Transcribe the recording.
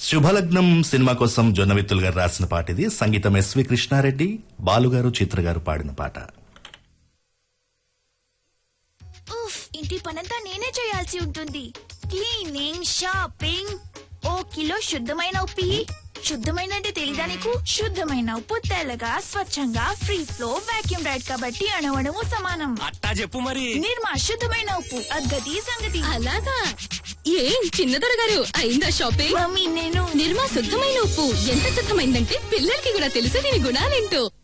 శుభలగ్నం cinema కోసం జొన్నవిత్తులు గారు రాసిన పాట ఇది సంగీతం ఎస్వి కృష్ణారెడ్డి బాలుగారు చిత్ర గారు పాడిన పాట ఉఫ్ ఇంటి పనంతా నేనే చేయాల్సి ఉంటుంది క్లీనింగ్ షాపింగ్ ఓ కిలో శుద్ధమైన ఉప్పి శుద్ధమైన అంటే తెలీదా నీకు శుద్ధమైన ఉప్పు తెల్లగా స్వచ్ఛంగా ఫ్రీ ఫ్లో వాక్యూమ్ రైడ్ కాబట్టి అణవడము సమానం అట్టా చెప్పు మరి నిర్మా శుద్ధమైన ఉప్పు అగ్గది సంగతి అలాగా ఏం చిన్నదొర గారు అయిందా షాపింగ్ మమ్మీ నేను నిర్మా శుద్ధమైన ఉప్పు ఎంత శుద్ధమైందంటే పిల్లలకి కూడా తెలుసు దీని గుణాలేంటో